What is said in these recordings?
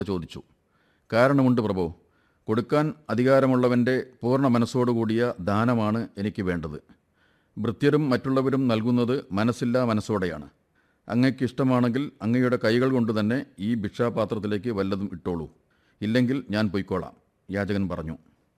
ചോദിച്ചു കാരണമുണ്ട് പ്രഭു കൊടുക്കാൻ അധികാരമുള്ളവൻ്റെ പൂർണ്ണ മനസ്സോടുകൂടിയ ദാനമാണ് എനിക്ക് വേണ്ടത് ഭൃത്യരും മറ്റുള്ളവരും നൽകുന്നത് മനസ്സില്ലാ മനസ്സോടെയാണ് അങ്ങയ്ക്ക് ഇഷ്ടമാണെങ്കിൽ അങ്ങയുടെ കൈകൾ കൊണ്ട് തന്നെ ഈ ഭിക്ഷാപാത്രത്തിലേക്ക് വല്ലതും ഇട്ടോളൂ ഇല്ലെങ്കിൽ ഞാൻ പൊയ്ക്കോളാം യാചകൻ പറഞ്ഞു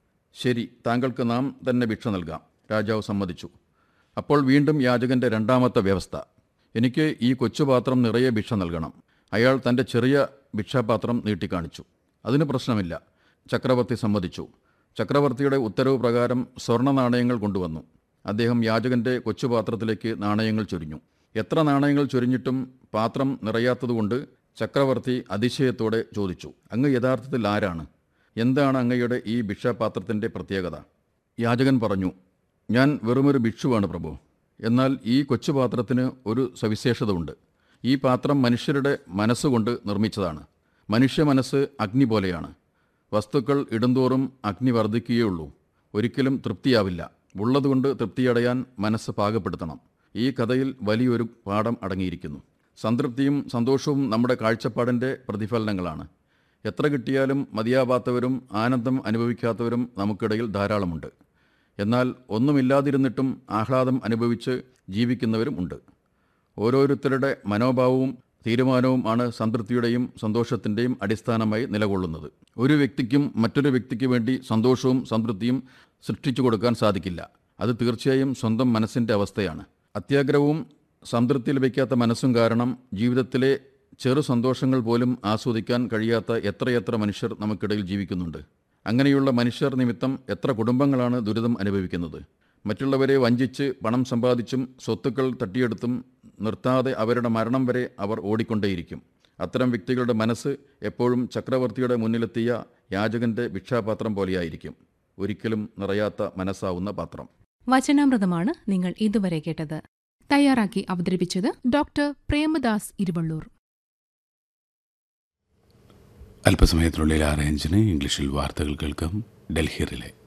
ശരി താങ്കൾക്ക് നാം തന്നെ ഭിക്ഷ നൽകാം രാജാവ് സമ്മതിച്ചു അപ്പോൾ വീണ്ടും യാചകന്റെ രണ്ടാമത്തെ വ്യവസ്ഥ എനിക്ക് ഈ കൊച്ചുപാത്രം നിറയെ ഭിക്ഷ നൽകണം അയാൾ തൻ്റെ ചെറിയ ഭിക്ഷാപാത്രം നീട്ടിക്കാണിച്ചു അതിന് പ്രശ്നമില്ല ചക്രവർത്തി സമ്മതിച്ചു ചക്രവർത്തിയുടെ ഉത്തരവ് പ്രകാരം സ്വർണ്ണ നാണയങ്ങൾ കൊണ്ടുവന്നു അദ്ദേഹം യാചകന്റെ കൊച്ചുപാത്രത്തിലേക്ക് നാണയങ്ങൾ ചൊരിഞ്ഞു എത്ര നാണയങ്ങൾ ചൊരിഞ്ഞിട്ടും പാത്രം നിറയാത്തതുകൊണ്ട് ചക്രവർത്തി അതിശയത്തോടെ ചോദിച്ചു അങ്ങ് യഥാർത്ഥത്തിൽ ആരാണ് എന്താണ് അങ്ങയുടെ ഈ ഭിക്ഷാപാത്രത്തിൻ്റെ പ്രത്യേകത യാചകൻ പറഞ്ഞു ഞാൻ വെറുമൊരു ഭിക്ഷുവാണ് പ്രഭു എന്നാൽ ഈ കൊച്ചുപാത്രത്തിന് ഒരു സവിശേഷത ഉണ്ട് ഈ പാത്രം മനുഷ്യരുടെ മനസ്സുകൊണ്ട് നിർമ്മിച്ചതാണ് മനുഷ്യ മനസ്സ് അഗ്നി പോലെയാണ് വസ്തുക്കൾ ഇടുന്തോറും അഗ്നി വർദ്ധിക്കുകയുള്ളൂ ഒരിക്കലും തൃപ്തിയാവില്ല ഉള്ളതുകൊണ്ട് തൃപ്തിയടയാൻ മനസ്സ് പാകപ്പെടുത്തണം ഈ കഥയിൽ വലിയൊരു പാഠം അടങ്ങിയിരിക്കുന്നു സംതൃപ്തിയും സന്തോഷവും നമ്മുടെ കാഴ്ചപ്പാടിൻ്റെ പ്രതിഫലനങ്ങളാണ് എത്ര കിട്ടിയാലും മതിയാവാത്തവരും ആനന്ദം അനുഭവിക്കാത്തവരും നമുക്കിടയിൽ ധാരാളമുണ്ട് എന്നാൽ ഒന്നുമില്ലാതിരുന്നിട്ടും ആഹ്ലാദം അനുഭവിച്ച് ജീവിക്കുന്നവരും ഉണ്ട് ഓരോരുത്തരുടെ മനോഭാവവും തീരുമാനവും ആണ് സംതൃപ്തിയുടെയും സന്തോഷത്തിൻ്റെയും അടിസ്ഥാനമായി നിലകൊള്ളുന്നത് ഒരു വ്യക്തിക്കും മറ്റൊരു വ്യക്തിക്ക് വേണ്ടി സന്തോഷവും സംതൃപ്തിയും സൃഷ്ടിച്ചു കൊടുക്കാൻ സാധിക്കില്ല അത് തീർച്ചയായും സ്വന്തം മനസ്സിൻ്റെ അവസ്ഥയാണ് അത്യാഗ്രഹവും സംതൃപ്തി ലഭിക്കാത്ത മനസ്സും കാരണം ജീവിതത്തിലെ ചെറു സന്തോഷങ്ങൾ പോലും ആസ്വദിക്കാൻ കഴിയാത്ത എത്രയെത്ര മനുഷ്യർ നമുക്കിടയിൽ ജീവിക്കുന്നുണ്ട് അങ്ങനെയുള്ള മനുഷ്യർ നിമിത്തം എത്ര കുടുംബങ്ങളാണ് ദുരിതം അനുഭവിക്കുന്നത് മറ്റുള്ളവരെ വഞ്ചിച്ച് പണം സമ്പാദിച്ചും സ്വത്തുക്കൾ തട്ടിയെടുത്തും നിർത്താതെ അവരുടെ മരണം വരെ അവർ ഓടിക്കൊണ്ടേയിരിക്കും അത്തരം വ്യക്തികളുടെ മനസ്സ് എപ്പോഴും ചക്രവർത്തിയുടെ മുന്നിലെത്തിയ യാചകന്റെ ഭിക്ഷാപാത്രം പോലെയായിരിക്കും ഒരിക്കലും നിറയാത്ത മനസ്സാവുന്ന പാത്രം വചനാമൃതമാണ് നിങ്ങൾ ഇതുവരെ കേട്ടത് തയ്യാറാക്കി അവതരിപ്പിച്ചത് ഡോക്ടർ പ്രേമദാസ് ഇരുവള്ളൂർ അല്പസമയത്തിനുള്ളിൽ ആറ് അഞ്ചിന് ഇംഗ്ലീഷിൽ വാർത്തകൾ കേൾക്കാം ഡൽഹി റിലേ